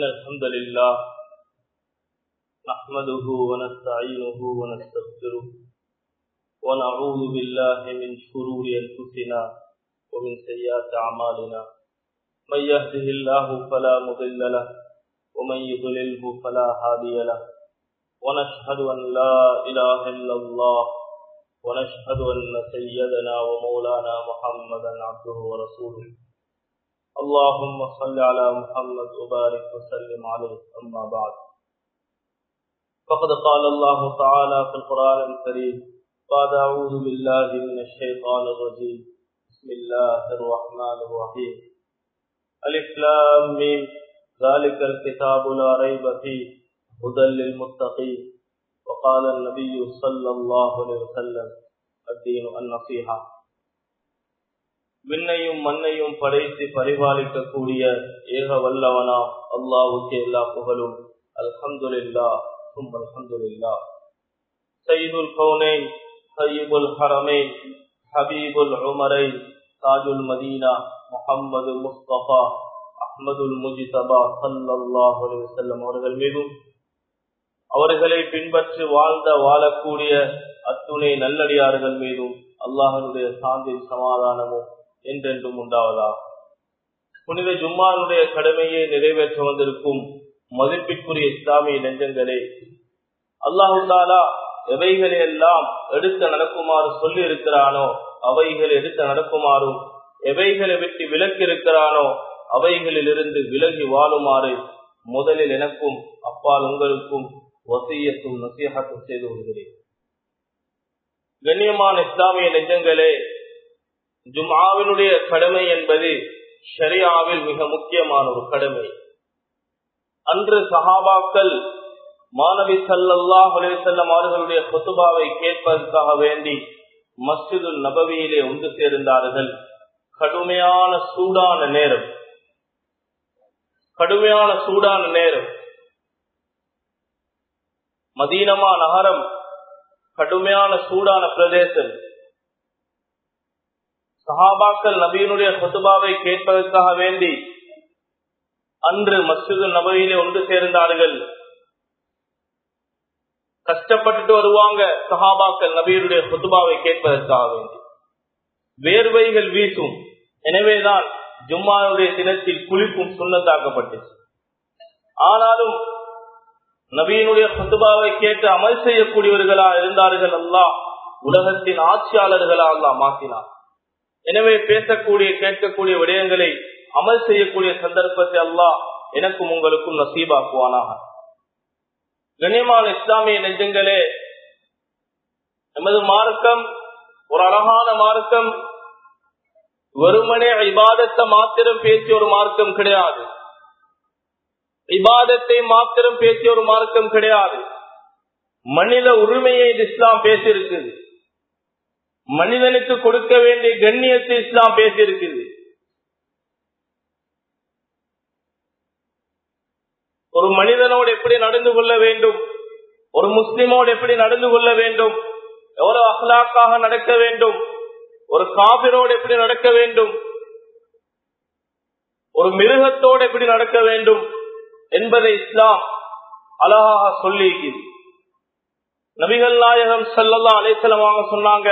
إن الحمد لله نحمده ونستعينه ونستغفره ونعوذ بالله من شرور أنفسنا ومن سيئات أعمالنا من يهده الله فلا مضل له ومن يضلله فلا هادي له ونشهد أن لا إله إلا الله ونشهد أن سيدنا ومولانا محمدا عبده ورسوله اللهم صل على محمد وبارك وسلم عليه أما بعد فقد قال الله تعالى في القرآن الكريم بعد أعوذ بالله من الشيطان الرجيم بسم الله الرحمن الرحيم ألف لام ميم ذلك الكتاب لا ريب فيه هدى للمتقين وقال النبي صلى الله عليه وسلم الدين النصيحة விண்ணையும் மண்ணையும் படைத்து பரிபாலிக்கக்கூடிய ஏக வல்லவனா அல்லாவுக்கு எல்லா புகழும் அல்ஹம்துலில்லா சும் அல்ஹம்துலில்லா சைதுல் கௌனைன் சையீபுல் ஹரமைன் ஹபீபுல் உமரை தாஜுல் மதீனா முஹம்மது முஸ்தபா அஹ்மதுல் முஜிதபா சல்லல்லாஹு அலைஹி வஸல்லம் அவர்கள் மீதும் அவர்களை பின்பற்றி வாழ்ந்த வாழக்கூடிய அத்துணை நல்லடியார்கள் மீதும் அல்லாஹனுடைய சாந்தி சமாதானமும் என்றென்றும் உண்டாவதா புனித ஜும்மானுடைய கடமையை நிறைவேற்ற வந்திருக்கும் மதிப்பிற்குரிய இஸ்லாமிய நெஞ்சங்களே அல்லாஹு தாலா எவைகளை எல்லாம் எடுத்து நடக்குமாறு சொல்லி இருக்கிறானோ அவைகளை எடுத்து நடக்குமாறும் எவைகளை விட்டு விலக்கி இருக்கிறானோ அவைகளில் இருந்து விலகி வாழுமாறு முதலில் எனக்கும் அப்பால் உங்களுக்கும் வசியத்தும் நசீகத்தும் செய்து வருகிறேன் கண்ணியமான இஸ்லாமிய நெஞ்சங்களே ஜும்ஆவினுடைய கடமை என்பது ஷரியாவில் மிக முக்கியமான ஒரு கடமை அன்று சஹாபாக்கள் மாணவி சல்லாஹ் செல்லம் அவர்களுடைய கொத்துபாவை கேட்பதற்காக வேண்டி மஸ்ஜிது நபவியிலே ஒன்று சேர்ந்தார்கள் கடுமையான சூடான நேரம் கடுமையான சூடான நேரம் மதீனமா நகரம் கடுமையான சூடான பிரதேசம் சஹாபாக்கள் நபியினுடைய கொத்துபாவை கேட்பதற்காக வேண்டி அன்று மஸ்ஜிது நபையிலே ஒன்று சேர்ந்தார்கள் கஷ்டப்பட்டுட்டு வருவாங்க சஹாபாக்கள் நபியினுடைய கொத்துபாவை கேட்பதற்காக வேண்டி வேர்வைகள் வீசும் எனவேதான் ஜும்மாவுடைய தினத்தில் குளிப்பும் சுண்ணத்தாக்கப்பட்டுச்சு ஆனாலும் நபியினுடைய சொத்துபாவை கேட்டு அமல் செய்யக்கூடியவர்களா இருந்தார்கள் அல்லா உலகத்தின் ஆட்சியாளர்களா அல்லா மாற்றினார் எனவே பேசக்கூடிய கேட்கக்கூடிய விடயங்களை அமல் செய்யக்கூடிய சந்தர்ப்பத்தை அல்லா எனக்கும் உங்களுக்கும் நசீபாக்குவானாக கண்ணியமான இஸ்லாமிய நெஞ்சங்களே நமது மார்க்கம் ஒரு அழகான மார்க்கம் வெறுமனே இபாதத்தை மாத்திரம் பேசிய ஒரு மார்க்கம் கிடையாது இபாதத்தை மாத்திரம் பேசிய ஒரு மார்க்கம் கிடையாது மனித உரிமையை இஸ்லாம் பேசியிருக்குது மனிதனுக்கு கொடுக்க வேண்டிய கண்ணியத்தை இஸ்லாம் பேசியிருக்குது ஒரு மனிதனோடு எப்படி நடந்து கொள்ள வேண்டும் ஒரு முஸ்லிமோடு எப்படி நடந்து கொள்ள வேண்டும் எவ்வளவு அஹ்லாக்காக நடக்க வேண்டும் ஒரு காபிரோடு எப்படி நடக்க வேண்டும் ஒரு மிருகத்தோடு எப்படி நடக்க வேண்டும் என்பதை இஸ்லாம் அழகாக சொல்லி நபிகள் நாயகம் சல்லல்லா அலேசலமாக சொன்னாங்க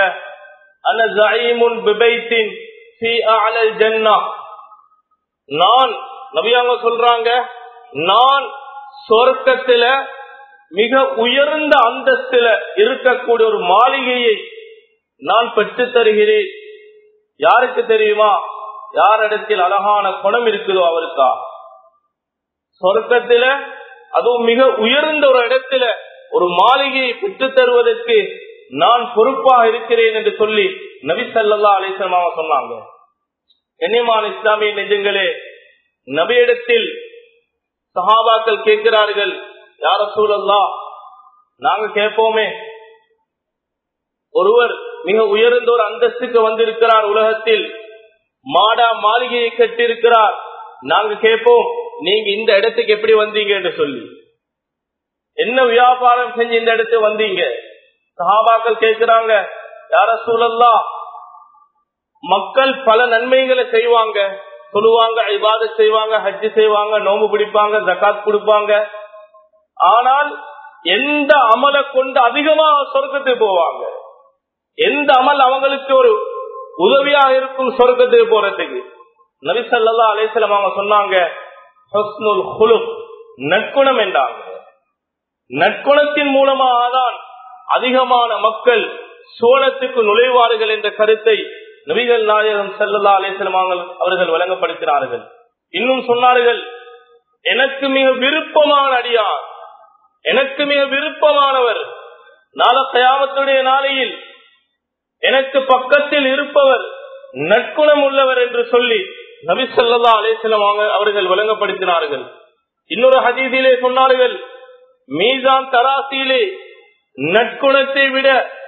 நான் நபியாங்க சொல்றாங்க நான் சொர்க்கத்தில மிக உயர்ந்த அந்தஸ்துல இருக்கக்கூடிய ஒரு மாளிகையை நான் பெற்று தருகிறேன் யாருக்கு தெரியுமா யாரிடத்தில் அழகான குணம் இருக்குதோ அவருக்கா சொர்க்கத்தில அதுவும் மிக உயர்ந்த ஒரு இடத்துல ஒரு மாளிகையை பெற்று தருவதற்கு நான் பொறுப்பாக இருக்கிறேன் என்று சொல்லி நபி சல்லா அலிசல்மாவ சொன்னாங்க கண்ணியமான இஸ்லாமிய நெஞ்சங்களே நபியிடத்தில் சஹாபாக்கள் கேட்கிறார்கள் யார சூழல்லா நாங்க கேட்போமே ஒருவர் மிக உயர்ந்த ஒரு அந்தஸ்துக்கு வந்திருக்கிறார் உலகத்தில் மாடா மாளிகையை கட்டியிருக்கிறார் நாங்க கேட்போம் நீங்க இந்த இடத்துக்கு எப்படி வந்தீங்க என்று சொல்லி என்ன வியாபாரம் செஞ்சு இந்த இடத்துக்கு வந்தீங்க சஹாபாக்கள் கேட்கிறாங்க யார சூழல்லா மக்கள் பல நன்மைகளை செய்வாங்க சொல்லுவாங்க இபாத செய்வாங்க ஹஜ்ஜு செய்வாங்க நோம்பு பிடிப்பாங்க ஜக்காத் கொடுப்பாங்க ஆனால் எந்த அமலை கொண்டு அதிகமாக சொர்க்கத்துக்கு போவாங்க எந்த அமல் அவங்களுக்கு ஒரு உதவியாக இருக்கும் சொர்க்கத்துக்கு போறதுக்கு நபிசல்லா அலேசலம் அவங்க சொன்னாங்க நற்குணம் என்றாங்க நற்குணத்தின் மூலமாக தான் அதிகமான மக்கள் சோழத்துக்கு நுழைவார்கள் என்ற கருத்தை நபிகள் நாயகம் செல்லல்லா அலேசலம் அவர்கள் வழங்கப்படுத்தினார்கள் இன்னும் சொன்னார்கள் எனக்கு மிக விருப்பமான அடியார் எனக்கு மிக விருப்பமானவர் நாள கயாமத்துடைய நாளையில் எனக்கு பக்கத்தில் இருப்பவர் நற்குணம் உள்ளவர் என்று சொல்லி நபி சொல்லா அலேசலம் அவர்கள் வழங்கப்படுத்தினார்கள் இன்னொரு ஹதீதியிலே சொன்னார்கள் மீசான் தராசியிலே நற்குணத்தை விட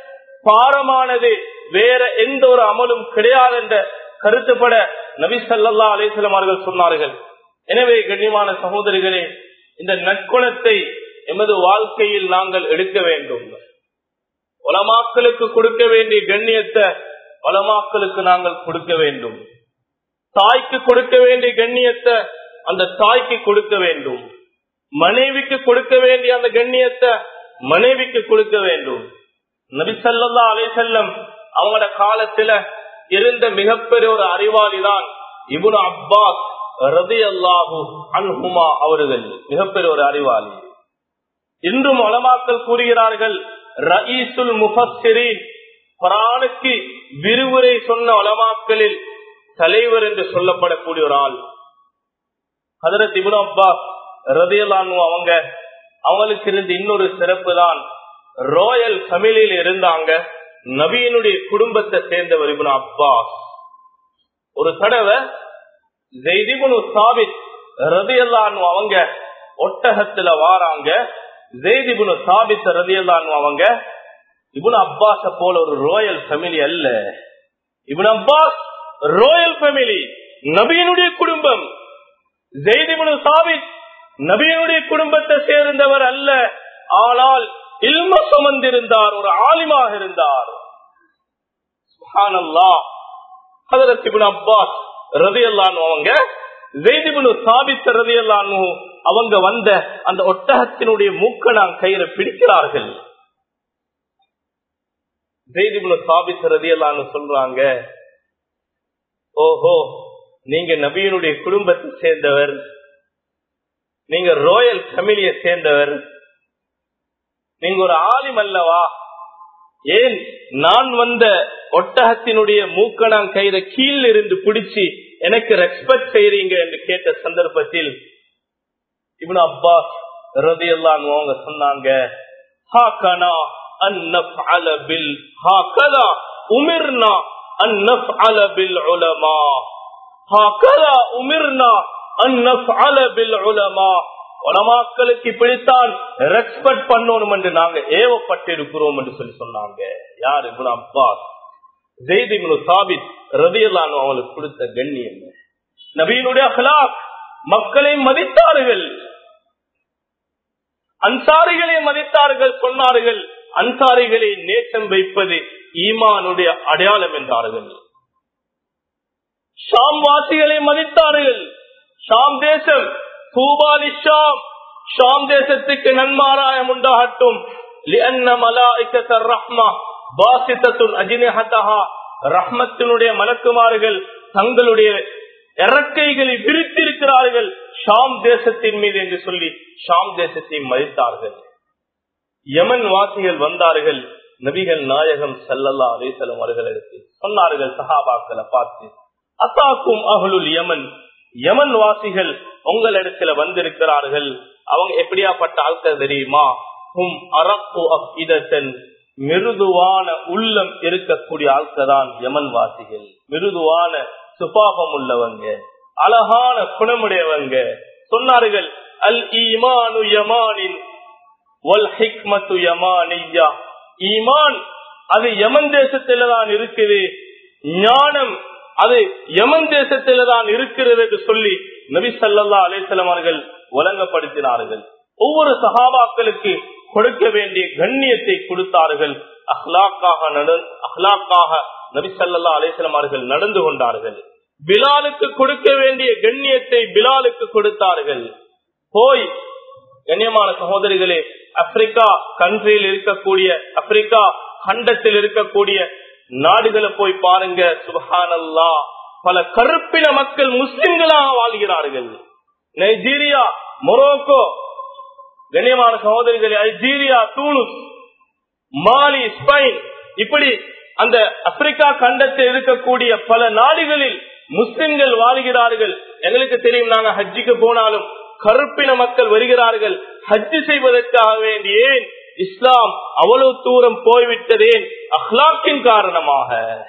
பாரமானது வேற எந்த ஒரு அமலும் கிடையாது என்ற கருத்துப்பட நபி சல்லா அலேசலம் அவர்கள் சொன்னார்கள் எனவே கண்ணியமான சகோதரிகளே இந்த நற்குணத்தை எமது வாழ்க்கையில் நாங்கள் எடுக்க வேண்டும் உலமாக்களுக்கு கொடுக்க வேண்டிய கண்ணியத்தை உலமாக்களுக்கு நாங்கள் கொடுக்க வேண்டும் தாய்க்கு கொடுக்க வேண்டிய கண்ணியத்தை அந்த தாய்க்கு கொடுக்க வேண்டும் மனைவிக்கு கொடுக்க வேண்டிய அந்த கண்ணியத்தை மனைவிக்கு கொடுக்க வேண்டும் நபிசல்லா அலைசல்லம் அவங்களோட காலத்துல இருந்த மிகப்பெரிய ஒரு அறிவாளி தான் இபுன் அப்பாஸ் ரதி அல்லாஹு அன்ஹுமா அவர்கள் மிகப்பெரிய ஒரு அறிவாளி இன்றும் வளமாக்கல் கூறுகிறார்கள் ரயீசுல் முஃபஸ்ஸிரீன் குரானுக்கு விரிவுரை சொன்ன வளமாக்களில் தலைவர் என்று சொல்லப்படக்கூடிய ஒரு ஆள் ஹதரத் இபுன் அப்பாஸ் ரதியலானு அவங்க அவங்களுக்கு இருந்த இன்னொரு சிறப்பு தான் ரோயல் ஃபேமிலியில் இருந்தாங்க நபியினுடைய குடும்பத்தை சேர்ந்தவர் இபுன் அப்பாஸ் ஒரு தடவை ஜெய்திபுனு சாபித் ரதியல்லானு அவங்க ஒட்டகத்துல வாராங்க ஜெய்திபுனு சாபித் ரதியல்லானு அவங்க இபுன் அப்பாஸ போல ஒரு ரோயல் ஃபேமிலி அல்ல இபுன் அப்பாஸ் ரோயல் ஃபேமிலி நபியினுடைய குடும்பம் ஜெய்திபுனு சாபித் நபியினுடைய குடும்பத்தை சேர்ந்தவர் அல்ல ஆனால் இல்ம சுமந்திருந்தார் ஒரு ஆலிமாக இருந்தார் அப்பாஸ் ரதியல்லானு அவங்க ஜெய்திபுனு சாபித்த ரதியல்லானு அவங்க வந்த அந்த ஒட்டகத்தினுடைய மூக்க நான் கயிறை பிடிக்கிறார்கள் ஜெய்திபுனு சாபித்த ரதியல்லானு சொல்றாங்க ஓஹோ நீங்க நபியினுடைய குடும்பத்தை சேர்ந்தவர் நீங்க ரோயல் ஃபேமிலியை சேர்ந்தவர் நீங்க ஒரு ஆலிம் அல்லவா ஏன் நான் வந்த ஒட்டகத்தினுடைய மூக்கணாங் கயிற கீழ் இருந்து பிடிச்சி எனக்கு ரெஸ்பெக்ட் செய்றீங்க என்று கேட்ட சந்தர்ப்பத்தில் இவனு அப்பாஸ் ரதி எல்லாம் அவங்க சொன்னாங்க ஹாக்கனா அந்நஃஅல பில் ஹாக்கதா உமிர்னா அந்நஃஅல பில் உலமா ஹாக்கதா உமிர்னா அந்நஃஅல பில் உலமா உலமாக்களுக்கு இப்படித்தான் ரெஸ்பெக்ட் பண்ணணும் என்று நாங்க ஏவப்பட்டிருக்கிறோம் என்று சொல்லி சொன்னாங்க யார் இபுன் அப்பாஸ் ஜெய்தி இப்னு சாபித் ரதியல்லானு அவங்களுக்கு கொடுத்த கண்ணியம் நபீனுடைய அஹ்லாக் மக்களை மதித்தார்கள் அன்சாரிகளை மதித்தார்கள் சொன்னார்கள் அன்சாரிகளை நேசம் வைப்பது ஈமானுடைய அடையாளம் என்றார்கள் ஷாம் வாசிகளை மதித்தார்கள் ஷாம் தேசம் தூபாலி ஷாம் ஷாம் தேசத்துக்கு நன்மாராயம் உண்டாகட்டும் ரஹ்மத்தினுடைய மலக்குமார்கள் தங்களுடைய இறக்கைகளை விரித்திருக்கிறார்கள் ஷாம் தேசத்தின் மீது என்று சொல்லி ஷாம் தேசத்தை மதித்தார்கள் யமன் வாசிகள் வந்தார்கள் நபிகள் நாயகம் சல்லல்லா அலிசலம் அவர்களுக்கு சொன்னார்கள் சஹாபாக்களை பார்த்து அத்தாக்கும் அகலுல் யமன் யமன் வாசிகள் உங்களிடத்துல வந்திருக்கிறார்கள் அவங்க எப்படியாப்பட்ட ஆட்கள் தெரியுமா ஹும் அரப்பு அஃபிதத்தன் மிருதுவான உள்ளம் இருக்கக்கூடிய ஆட்கள் தான் யமன் வாசிகள் மிருதுவான சுபாபம் உள்ளவங்க அழகான குணமுடையவங்க சொன்னார்கள் அல் ஈமானு யமானின் வல் ஹிக்மத்து யமானியா ஈமான் அது யமன் தேசத்தில தான் இருக்குது ஞானம் அது யமன் தேசத்தில தான் இருக்கிறது என்று சொல்லி நபி சல்லா அலிசல்லாம் அவர்கள் வழங்கப்படுத்தினார்கள் ஒவ்வொரு சகாபாக்களுக்கு கொடுக்க வேண்டிய கண்ணியத்தை கொடுத்தார்கள் அஹ்லாக்காக அஹ்லாக்காக நபி சல்லா அலிசல்லாம் அவர்கள் நடந்து கொண்டார்கள் பிலாலுக்கு கொடுக்க வேண்டிய வேண்டிய கண்ணியத்தை பிலாலுக்கு கொடுத்தார்கள் போய் கண்ணியமான சகோதரிகளே ஆப்பிரிக்கா கண்ட்ரியில் இருக்கக்கூடிய ஆப்பிரிக்கா கண்டத்தில் இருக்கக்கூடிய நாடுகளை போய் பாருங்க சுபஹானல்லா பல கருப்பின மக்கள் முஸ்லிம்களாக வாழ்கிறார்கள் நைஜீரியா மொரோக்கோ கண்ணியமான சகோதரிகளே அல்ஜீரியா தூணுஸ் மாலி ஸ்பெயின் இப்படி அந்த ஆப்பிரிக்கா கண்டத்தில் இருக்கக்கூடிய பல நாடுகளில் முஸ்லிம்கள் வாழ்கிறார்கள் எங்களுக்கு தெரியும் நாங்க ஹஜ்ஜிக்கு போனாலும் கருப்பின மக்கள் வருகிறார்கள் ஹஜ்ஜு செய்வதற்காக வேண்டி ஏன் இஸ்லாம் அவ்வளவு தூரம் போய்விட்டதேன் அஹ்லாக்கின் காரணமாக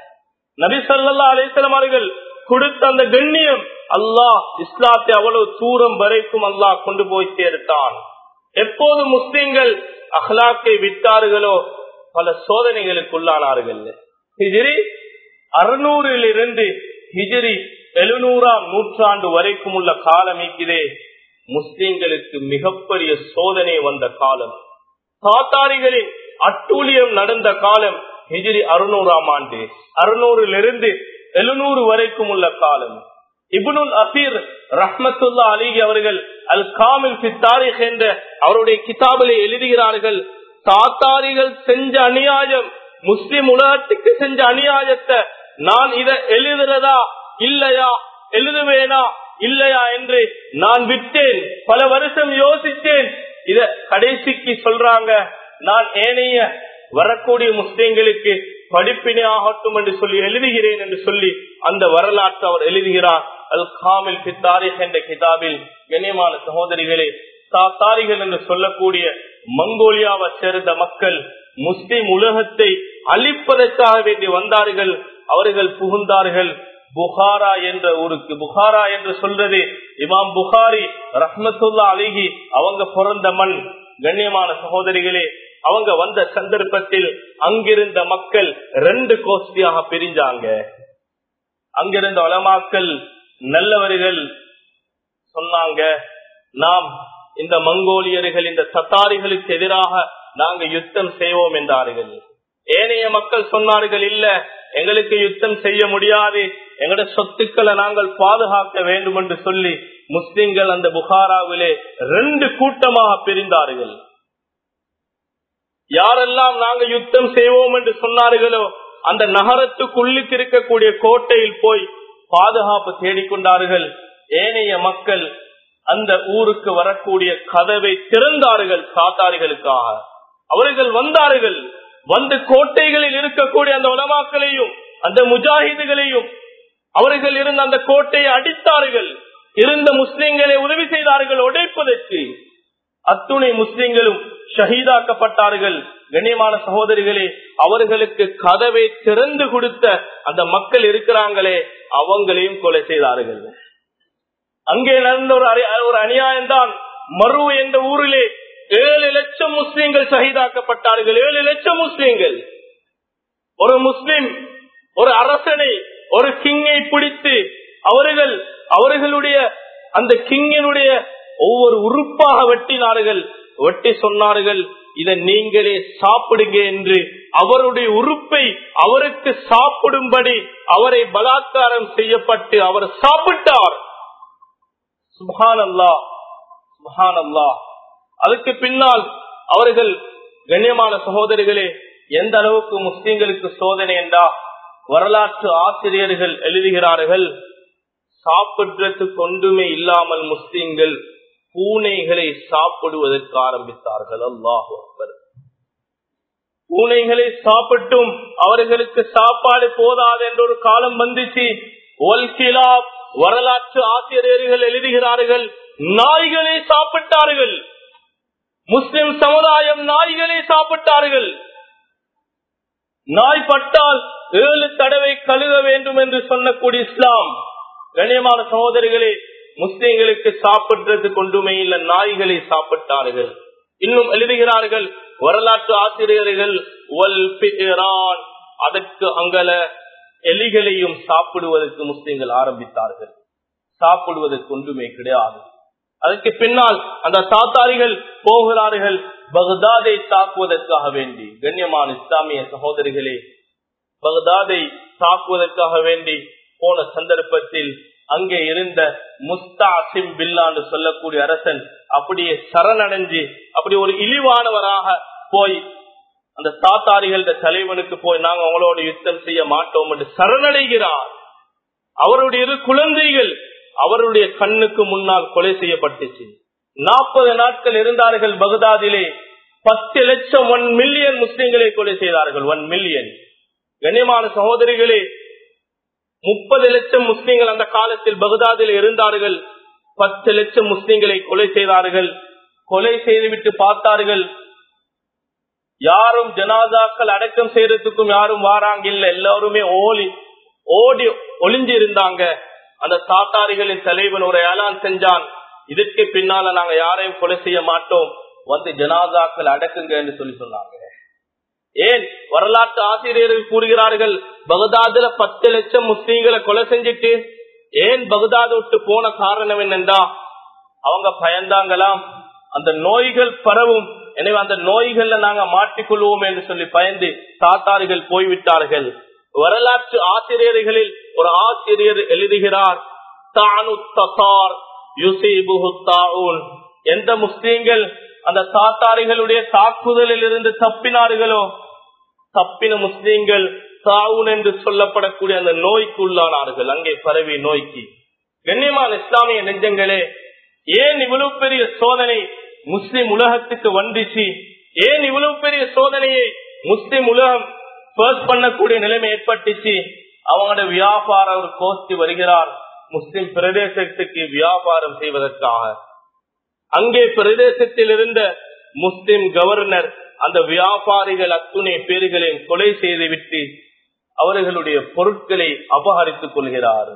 நபி சல்லா அலிஸ்லாம் அவர்கள் கொடுத்த அந்த கண்ணியம் அல்லாஹ் இஸ்லாத்தை அவ்வளவு தூரம் வரைக்கும் அல்லாஹ் கொண்டு போய் சேர்த்தான் எப்போது முஸ்லிம்கள் அஹ்லாக்கை விட்டார்களோ பல சோதனைகளுக்கு உள்ளானார்கள் ஹிஜிரி அறுநூறிலிருந்து ஹிஜிரி எழுநூறாம் நூற்றாண்டு வரைக்கும் உள்ள காலம் இருக்கிறே முஸ்லிம்களுக்கு மிகப்பெரிய சோதனை வந்த காலம் தாத்தாரிகளின் அட்டூழியம் நடந்த காலம் ஹிஜிரி அறுநூறாம் ஆண்டு அறுநூறிலிருந்து எழுநூறு வரைக்கும் உள்ள காலம் இபுனுல் அசீர் ரஹ்மத்துல்லா அலிகி அவர்கள் அல் காமில் தாரிக் என்ற அவருடைய கிதாபிலே எழுதுகிறார்கள் தாத்தாரிகள் செஞ்ச அநியாயம் முஸ்லிம் உலகத்துக்கு செஞ்ச அநியாயத்தை நான் இதை எழுதுறதா இல்லையா எழுதுவேனா இல்லையா என்று நான் விட்டேன் பல வருஷம் யோசித்தேன் இத கடைசிக்கு சொல்றாங்க நான் ஏனைய வரக்கூடிய முஸ்லிம்களுக்கு படிப்பினை ஆகட்டும் என்று சொல்லி எழுதுகிறேன் என்று சொல்லி அந்த வரலாற்று அவர் எழுதுகிறார் அல் காமில் பித்தாரிக் என்ற கிதாபில் கண்ணியமான சகோதரிகளே தாத்தாரிகள் என்று சொல்லக்கூடிய மங்கோலியாவை சேர்ந்த மக்கள் முஸ்லிம் உலகத்தை அழிப்பதற்காக வேண்டி வந்தார்கள் அவர்கள் புகுந்தார்கள் புகாரா என்ற ஊருக்கு புகாரா என்று சொல்றது இமாம் புகாரி ரஹ்மத்துல்லா அலிகி அவங்க பிறந்த மண் கண்ணியமான சகோதரிகளே அவங்க வந்த சந்தர்ப்பத்தில் அங்கிருந்த மக்கள் ரெண்டு கோஷ்டியாக பிரிஞ்சாங்க அங்கிருந்த வளமாக்கள் நல்லவர்கள் சொன்னாங்க நாம் இந்த மங்கோலியர்கள் இந்த தத்தாரிகளுக்கு எதிராக நாங்க யுத்தம் செய்வோம் என்றார்கள் ஏனைய மக்கள் சொன்னார்கள் இல்ல எங்களுக்கு யுத்தம் செய்ய முடியாது எங்கட சொத்துக்களை நாங்கள் பாதுகாக்க வேண்டும் என்று சொல்லி முஸ்லிம்கள் அந்த புகாராவிலே ரெண்டு கூட்டமாக பிரிந்தார்கள் யாரெல்லாம் நாங்க யுத்தம் செய்வோம் என்று சொன்னார்களோ அந்த நகரத்துக்குள்ளுக்கு இருக்கக்கூடிய கோட்டையில் போய் பாதுகாப்பு தேடிக்கொண்டார்கள் ஏனைய மக்கள் அந்த ஊருக்கு வரக்கூடிய கதவை திறந்தார்கள் காத்தாரிகளுக்காக அவர்கள் வந்தார்கள் வந்து கோட்டைகளில் இருக்கக்கூடிய அந்த உலமாக்களையும் அந்த முஜாஹிதுகளையும் அவர்கள் இருந்த அந்த கோட்டையை அடித்தார்கள் இருந்த முஸ்லிம்களை உதவி செய்தார்கள் உடைப்பதற்கு அத்துணை முஸ்லிம்களும் ஷஹீதாக்கப்பட்டார்கள் கண்ணியமான சகோதரிகளே அவர்களுக்கு கதவை திறந்து கொடுத்த அந்த மக்கள் இருக்கிறாங்களே அவங்களையும் கொலை செய்தார்கள் அங்கே நடந்த ஒரு ஒரு அநியாயம் தான் மறு என்ற ஊரிலே ஏழு லட்சம் முஸ்லிம்கள் ஷஹீதாக்கப்பட்டார்கள் ஏழு லட்சம் முஸ்லிம்கள் ஒரு முஸ்லிம் ஒரு அரசனை ஒரு கிங்கை பிடித்து அவர்கள் அவர்களுடைய அந்த கிங்கினுடைய ஒவ்வொரு உறுப்பாக வெட்டினார்கள் வெட்டி சொன்னார்கள் இதை நீங்களே சாப்பிடுங்க என்று அவருடைய உறுப்பை அவருக்கு சாப்பிடும்படி அவரை பலாத்காரம் செய்யப்பட்டு அவர் சாப்பிட்டார் சுபான் அல்லா சுபான் அல்லா அதுக்கு பின்னால் அவர்கள் கண்ணியமான சகோதரிகளே எந்த அளவுக்கு முஸ்லிம்களுக்கு சோதனை என்றா வரலாற்று ஆசிரியர்கள் எழுதுகிறார்கள் சாப்பிடுறதுக்கு ஒன்றுமே இல்லாமல் முஸ்லிம்கள் பூனைகளை சாப்பிடுவதற்கு ஆரம்பித்தார்கள் அல்லாஹ் பூனைகளை சாப்பிட்டும் அவர்களுக்கு சாப்பாடு போதாது என்ற ஒரு காலம் வந்துச்சு வரலாற்று ஆசிரியர்கள் எழுதுகிறார்கள் நாய்களை சாப்பிட்டார்கள் முஸ்லிம் சமுதாயம் நாய்களை சாப்பிட்டார்கள் நாய் பட்டால் ஏழு தடவை கழுக வேண்டும் என்று சொன்னக்கூடிய இஸ்லாம் கண்ணியமான சகோதரிகளே முஸ்லிம்களுக்கு சாப்பிடுறது கொண்டுமே இல்ல நாய்களை சாப்பிட்டார்கள் இன்னும் எழுதுகிறார்கள் வரலாற்று ஆசிரியர்கள் அதற்கு அங்கல எலிகளையும் சாப்பிடுவதற்கு முஸ்லிம்கள் ஆரம்பித்தார்கள் சாப்பிடுவதற்கு ஒன்றுமே கிடையாது அதற்கு பின்னால் அந்த தாத்தாரிகள் போகிறார்கள் பகதாதை தாக்குவதற்காக வேண்டி கண்ணியமான இஸ்லாமிய சகோதரிகளே பகதாதை தாக்குவதற்காக வேண்டி போன சந்தர்ப்பத்தில் அங்கே இருந்த முஸ்தாசிம் பில்லான்னு சொல்லக்கூடிய அரசன் அப்படியே சரணடைஞ்சு அப்படி ஒரு இழிவானவராக போய் அந்த தாத்தாரிகள தலைவனுக்கு போய் நாங்க அவங்களோட யுத்தம் செய்ய மாட்டோம் என்று சரணடைகிறார் அவருடைய இரு குழந்தைகள் அவருடைய கண்ணுக்கு முன்னால் கொலை செய்யப்பட்டுச்சு நாற்பது நாட்கள் இருந்தார்கள் பகதாதிலே பத்து லட்சம் ஒன் மில்லியன் முஸ்லிம்களை கொலை செய்தார்கள் ஒன் மில்லியன் கண்ணியமான சகோதரிகளே முப்பது லட்சம் முஸ்லிம்கள் அந்த காலத்தில் பகதாதில் இருந்தார்கள் பத்து லட்சம் முஸ்லிம்களை கொலை செய்தார்கள் கொலை செய்துவிட்டு பார்த்தார்கள் யாரும் ஜனாதாக்கள் அடக்கம் செய்யறதுக்கும் யாரும் வாராங்க இல்ல எல்லாருமே ஓலி ஓடி ஒளிஞ்சு இருந்தாங்க அந்த தாத்தாரிகளின் தலைவன் ஒரு ஏலான் செஞ்சான் இதற்கு பின்னால நாங்க யாரையும் கொலை செய்ய மாட்டோம் வந்து ஜனாதாக்கள் அடக்குங்க என்று சொல்லி சொன்னாங்க ஏன் வரலாற்று ஆசிரியர்கள் கூறுகிறார்கள் பகதாதுல பத்து லட்சம் முஸ்லீம்களை கொலை செஞ்சுட்டு ஏன் பகதாது விட்டு போன காரணம் என்னென்றா அவங்க பயந்தாங்களாம் அந்த நோய்கள் பரவும் எனவே அந்த நோய்கள்ல நாங்க மாட்டிக்கொள்வோம் என்று சொல்லி பயந்து தாத்தார்கள் போய்விட்டார்கள் வரலாற்று ஆசிரியர்களில் ஒரு ஆசிரியர் எழுதுகிறார் தானு தசார் யுசைபுஹு தாஊன் எந்த முஸ்லீம்கள் அந்த தாத்தாரிகளுடைய தாக்குதலில் இருந்து தப்பினார்களோ தப்பின முஸ்லீம்கள் தாவூன் என்று சொல்லப்படக்கூடிய அந்த நோய்க்கு உள்ளானார்கள் அங்கே பரவி நோய்க்கு கண்ணியமான இஸ்லாமிய நெஞ்சங்களே ஏன் இவ்வளவு பெரிய சோதனை முஸ்லிம் உலகத்துக்கு வந்துச்சு ஏன் இவ்வளவு பெரிய சோதனையை முஸ்லிம் உலகம் ஃபேஸ் பண்ணக்கூடிய நிலைமை ஏற்பட்டுச்சு அவங்களோட வியாபாரம் ஒரு கோஸ்தி வருகிறார் முஸ்லிம் பிரதேசத்துக்கு வியாபாரம் செய்வதற்காக அங்கே பிரதேசத்தில் இருந்த முஸ்லிம் கவர்னர் அந்த வியாபாரிகள் அத்துணை பேர்களை கொலை செய்துவிட்டு அவர்களுடைய பொருட்களை அபகரித்துக் கொள்கிறார்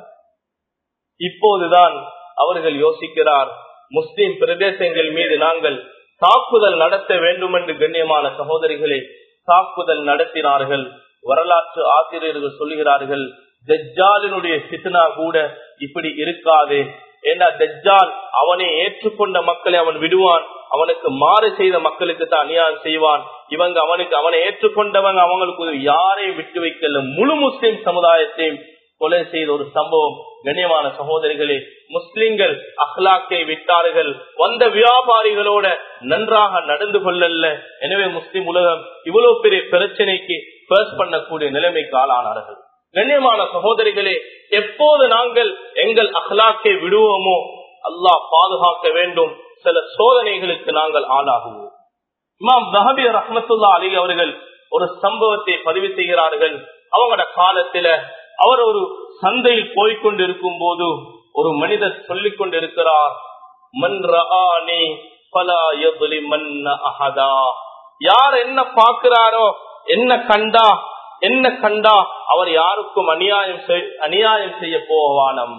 இப்போதுதான் அவர்கள் யோசிக்கிறார் முஸ்லிம் பிரதேசங்கள் மீது நாங்கள் தாக்குதல் நடத்த வேண்டும் என்று கண்ணியமான சகோதரிகளை தாக்குதல் நடத்தினார்கள் வரலாற்று ஆசிரியர்கள் சொல்லுகிறார்கள் தஜ்ஜாலினுடைய சித்தனா கூட இப்படி இருக்காது ஏன்னா தஜ்ஜால் அவனை ஏற்றுக்கொண்ட மக்களை அவன் விடுவான் அவனுக்கு மாறு செய்த மக்களுக்கு தான் அநியாயம் செய்வான் இவங்க அவனுக்கு அவனை ஏற்றுக்கொண்டவங்க அவங்களுக்கு யாரையும் விட்டு வைக்கல முழு முஸ்லிம் சமுதாயத்தையும் கொலை செய்த ஒரு சம்பவம் கண்ணியமான சகோதரிகளே முஸ்லிம்கள் அஹ்லாக்கை விட்டார்கள் வந்த வியாபாரிகளோட நன்றாக நடந்து கொள்ளல எனவே முஸ்லிம் உலகம் இவ்வளவு பெரிய பிரச்சனைக்கு பேஸ் பண்ணக்கூடிய நிலைமைக்கு ஆளானார்கள் கண்ணியமான சகோதரிகளே எப்போது நாங்கள் எங்கள் அஹ்லாக்கை விடுவோமோ அல்லாஹ் பாதுகாக்க வேண்டும் சில சோதனைகளுக்கு நாங்கள் ஆளாகுவோம் இமாம் தஹபி ரஹமத்துல்லா அலி அவர்கள் ஒரு சம்பவத்தை பதிவு செய்கிறார்கள் அவங்களோட காலத்துல அவர் ஒரு சந்தையில் போய்கொண்டு இருக்கும் போது ஒரு மனிதர் சொல்லிக் கொண்டிருக்கிறார் மன் ரஆனி ஃபலா யظ்லிமன்ன அஹதா யார் என்ன பார்க்கிறாரோ என்ன கண்டா என்ன கண்டா அவர் யாருக்கும் அநியாயம் அநியாயம் செய்ய போவானம்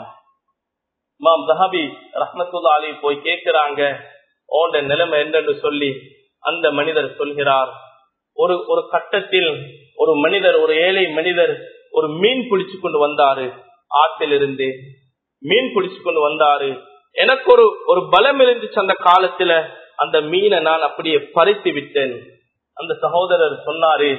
மாம் தஹபி ரஹமத்துல்லா அலி போய் கேட்கிறாங்க ஓண்ட நிலைமை என்னன்னு சொல்லி அந்த மனிதர் சொல்கிறார் ஒரு ஒரு கட்டத்தில் ஒரு மனிதர் ஒரு ஏழை மனிதர் ஒரு மீன் பிடிச்சு கொண்டு வந்தாரு ஆற்றிலிருந்து மீன் பிடிச்சு கொண்டு வந்தாரு எனக்கு ஒரு ஒரு பலம் இருந்துச்சு அந்த காலத்துல அந்த மீனை நான் அப்படியே பறித்து விட்டேன் அந்த சகோதரர் சொன்னாரு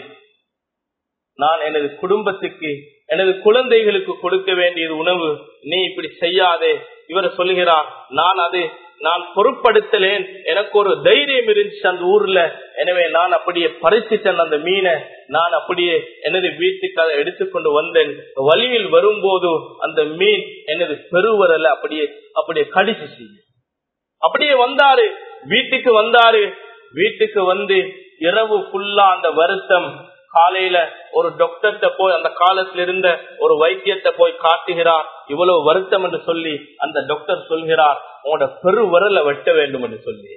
நான் எனது குடும்பத்துக்கு எனது குழந்தைகளுக்கு கொடுக்க வேண்டியது உணவு நீ இப்படி செய்யாதே இவர் சொல்லுகிறார் நான் அது நான் பொருட்படுத்தலேன் எனக்கு ஒரு தைரியம் இருந்துச்சு அந்த ஊர்ல எனவே நான் அப்படியே பறிச்சுட்டேன் அந்த மீனை நான் அப்படியே எனது வீட்டுக்கு அதை எடுத்துக்கொண்டு வந்தேன் வழியில் வரும்போது அந்த மீன் எனது பெருவரல அப்படியே அப்படியே கடிச்சு அப்படியே வந்தாரு வீட்டுக்கு வந்தாரு வீட்டுக்கு வந்து இரவு ஃபுல்லா அந்த வருத்தம் காலையில ஒரு டாக்டர்கிட்ட போய் அந்த காலத்துல இருந்த ஒரு வைத்தியத்தை போய் காட்டுகிறார் இவ்வளவு வருத்தம் என்று சொல்லி அந்த டாக்டர் சொல்கிறார் உங்களோட பெரு விரல வெட்ட வேண்டும் என்று சொல்லி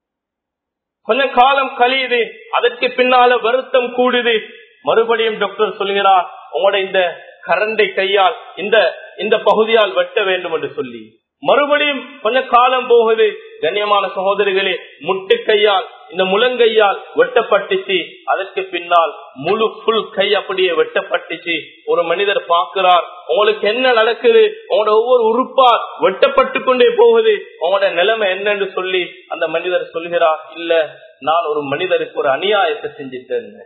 கொஞ்ச காலம் கழியுது அதற்கு பின்னால வருத்தம் கூடுது மறுபடியும் டாக்டர் சொல்கிறார் உங்களோட இந்த கரண்டை கையால் இந்த இந்த பகுதியால் வெட்ட வேண்டும் என்று சொல்லி மறுபடியும் கொஞ்ச காலம் போகுது கண்ணியமான சகோதரிகளே முட்டு கையால் இந்த முழங்கையால் வெட்டப்பட்டுச்சு அதற்கு பின்னால் முழு புல் கை அப்படியே வெட்டப்பட்டுச்சு ஒரு மனிதர் பார்க்கிறார் உங்களுக்கு என்ன நடக்குது உங்களோட ஒவ்வொரு உறுப்பா வெட்டப்பட்டு கொண்டே போகுது உங்களோட நிலைமை என்னன்னு சொல்லி அந்த மனிதர் சொல்கிறார் இல்ல நான் ஒரு மனிதருக்கு ஒரு அநியாயத்தை செஞ்சுட்டேன்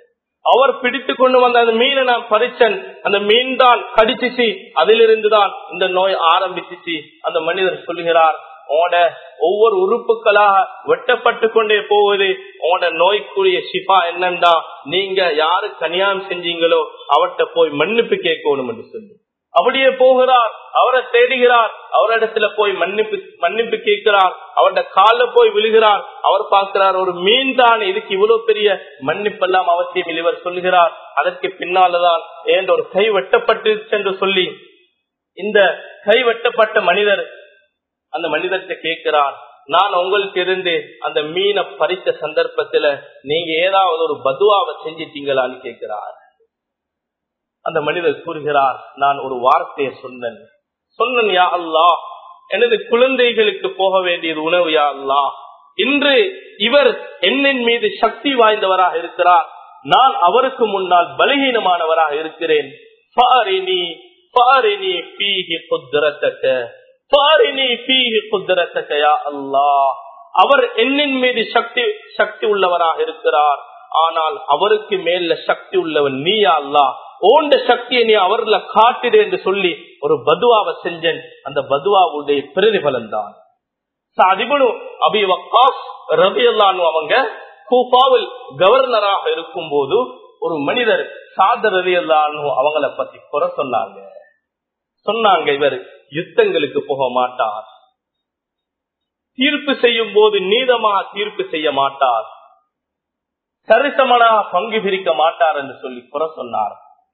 அவர் பிடித்து கொண்டு வந்த அந்த மீனை நான் பறிச்சன் அந்த மீன் தான் கடிச்சிச்சு அதிலிருந்து தான் இந்த நோய் ஆரம்பிச்சிச்சு அந்த மனிதர் சொல்கிறார் உங்களோட ஒவ்வொரு உறுப்புகளாக வெட்டப்பட்டு கொண்டே போவது உங்களோட நோய்க்குரிய ஷிஃபா என்னன்னா நீங்க யாரு கல்யாணம் செஞ்சீங்களோ அவர்கிட்ட போய் மன்னிப்பு கேட்கணும் என்று சொல்லி அப்படியே போகிறார் அவரை தேடுகிறார் அவரிடத்துல போய் மன்னிப்பு மன்னிப்பு கேட்கிறார் அவருடைய கால போய் விழுகிறார் அவர் பார்க்கிறார் ஒரு மீன் தான் இதுக்கு இவ்வளவு பெரிய மன்னிப்பெல்லாம் அவசியம் இல்லை இவர் சொல்லுகிறார் அதற்கு பின்னால்தான் ஏன் ஒரு கை வெட்டப்பட்டு என்று சொல்லி இந்த கை வெட்டப்பட்ட மனிதர் அந்த மனிதர்கிட்ட கேட்கிறார் நான் உங்களுக்கு இருந்து அந்த மீனை பறித்த சந்தர்ப்பத்துல நீங்க ஏதாவது ஒரு பதுவாவை செஞ்சிட்டீங்களான்னு கேட்கிறார் அந்த மனிதர் கூறுகிறார் நான் ஒரு வார்த்தையை சொன்னேன் சொன்னன் யா அல்லா எனது குழந்தைகளுக்கு போக வேண்டியது உணவு யா அல்லா இன்று இவர் என்னின் மீது சக்தி வாய்ந்தவராக இருக்கிறார் நான் அவருக்கு முன்னால் பலகீனமானவராக இருக்கிறேன் பாரினி பாரினி பீகி குதிரத்தக்க பாரினி பீகி குதிரத்தக்க யா அல்லா அவர் என்னின் மீது சக்தி சக்தி உள்ளவராக இருக்கிறார் ஆனால் அவருக்கு மேல சக்தி உள்ளவன் நீயா அல்லா ஓண்ட சக்தியை நீ அவர்ல காட்டிடு என்று சொல்லி ஒரு பதுவாவை செஞ்சேன் அந்த பதுவாவுடைய பிரதிபலன் தான் அபி வக்காஸ் ரவி அவங்க கூபாவில் கவர்னராக இருக்கும் போது ஒரு மனிதர் சாத ரவி அவங்கள பத்தி குறை சொன்னாங்க சொன்னாங்க இவர் யுத்தங்களுக்கு போக மாட்டார் தீர்ப்பு செய்யும் போது நீதமாக தீர்ப்பு செய்ய மாட்டார் சரிசமனாக பங்கு பிரிக்க மாட்டார் என்று சொல்லி குறை சொன்னார்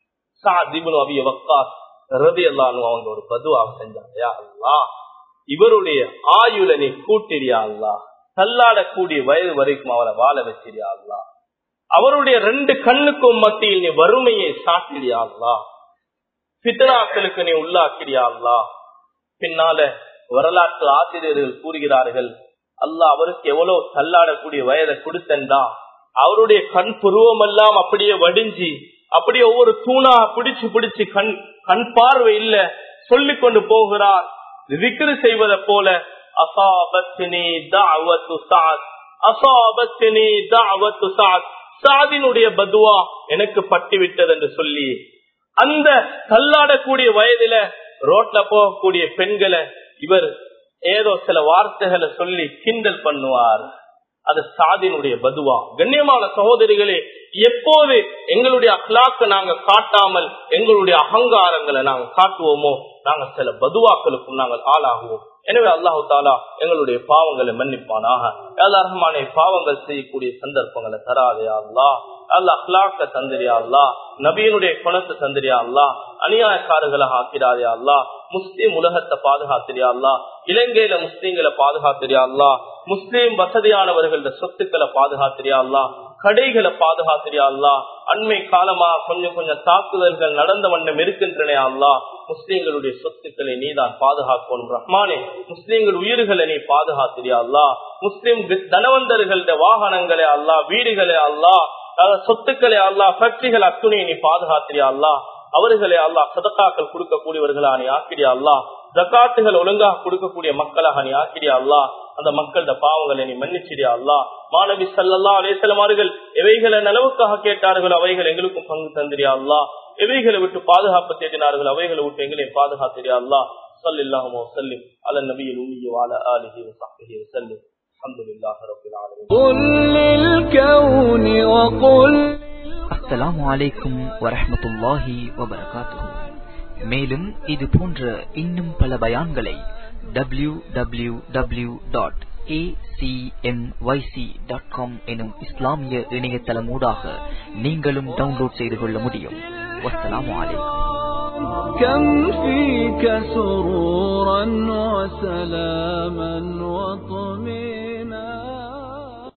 அவங்க ஒரு பதுவாக செஞ்சாங்க அல்லா இவருடைய ஆயுள நீ கூட்டிரியா அல்லா தள்ளாடக்கூடிய வயது வரைக்கும் அவரை வாழ வச்சிரியா அல்லா அவருடைய ரெண்டு கண்ணுக்கும் மத்தியில் நீ வறுமையை சாட்டிடியா அல்லா பித்தனாக்களுக்கு நீ உள்ளாக்கிறியா அல்லா பின்னால வரலாற்று ஆசிரியர்கள் கூறுகிறார்கள் அல்லா அவருக்கு எவ்வளவு தள்ளாடக்கூடிய வயதை கொடுத்தண்டா அவருடைய கண் புருவம் எல்லாம் அப்படியே வடிஞ்சி அப்படியே ஒவ்வொரு தூணா பிடிச்சு பிடிச்சு கண் கண் பார்வை இல்ல சொல்லிக் கொண்டு போகிறார் விக்ரு செய்வதை போல அசாபத்தினி தாவத்து சாத் அசாபத்தினி தாவத்து சாத் சாதினுடைய பதுவா எனக்கு பட்டி விட்டது என்று சொல்லி அந்த தள்ளாடக்கூடிய வயதுல ரோட்ல போகக்கூடிய பெண்களை இவர் ஏதோ சில வார்த்தைகளை சொல்லி கிண்டல் பண்ணுவார் அது சாதியினுடைய பதுவா கண்ணியமான சகோதரிகளே எப்போது எங்களுடைய அஹ்லாக்க நாங்க காட்டாமல் எங்களுடைய அகங்காரங்களை நாங்க காட்டுவோமோ நாங்க சில பதுவாக்களுக்கும் நாங்கள் ஆளாகுவோம் எனவே அல்லாஹு தாலா எங்களுடைய பாவங்களை மன்னிப்பானாக எல்லாருமான பாவங்கள் செய்யக்கூடிய சந்தர்ப்பங்களை தராதே அல்லா அல்ல அஹ்லாக்க தந்திரியா அல்லா நபியனுடைய குணத்தை தந்திரியா அல்லா அநியாயக்காரர்களாக ஆக்கிறாரே அல்லா முஸ்லீம் உலகத்தை பாதுகாத்திரியா அல்லா இலங்கையில முஸ்லீம்களை பாதுகாத்திரியா அல்லா முஸ்லீம் வசதியானவர்கள சொத்துக்களை பாதுகாத்திரியா அல்லா கடைகளை பாதுகாத்திரியா அல்லா அண்மை காலமா கொஞ்சம் கொஞ்சம் தாக்குதல்கள் நடந்த வண்ணம் இருக்கின்றன அல்லா முஸ்லீம்களுடைய சொத்துக்களை நீதான் பாதுகாக்கணும் ரஹ்மானே முஸ்லீம்கள் உயிர்களை நீ பாதுகாத்திரியா அல்லா முஸ்லீம் தனவந்தர்கள வாகனங்களை அல்லா வீடுகளை அல்லா சொத்துக்களை அல்லா ஃபேக்டரிகள் அத்துணையை நீ பாதுகாத்திரியா அல்லா அவர்களை அல்லா சதக்காக்கள் கொடுக்கக்கூடியவர்களா நீ ஆக்கிரியா அல்லா ஜக்காத்துகள் ஒழுங்காக கொடுக்கக்கூடிய மக்களாக நீ ஆக்கிரியா அல்லா அந்த மக்களோட பாவங்களை நீ மன்னிச்சிரியா அல்லா மாணவி சல்லா அலேசலமார்கள் எவைகளை நலவுக்காக கேட்டார்கள் அவைகள் எங்களுக்கும் பங்கு தந்திரியா அல்லா எவைகளை விட்டு பாதுகாப்பு தேடினார்கள் அவைகளை விட்டு எங்களையும் பாதுகாத்திரியா அல்லா சல்லாஹுமோ சல்லிம் அல நபியில் உமிய வாழ ஆலிஹி வசாஹிஹி வசல்லிம் الحمد لله رب العالمين قل للكون وقل அஸ்ஸலாமு அலைக்கும் வரஹ்மத்துல்லாஹி வபரகாத்துஹு மேலும் இது போன்ற இன்னும் பல பயான்களை டபிள்யூ டபிள்யூ டபிள்யூ டாட் எனும் இஸ்லாமிய இணையதளமூடாக நீங்களும் டவுன்லோட் செய்து கொள்ள முடியும் வஸ்ஸலாமு அலைக்கும் كم فيك سرورا وسلاما وطمينا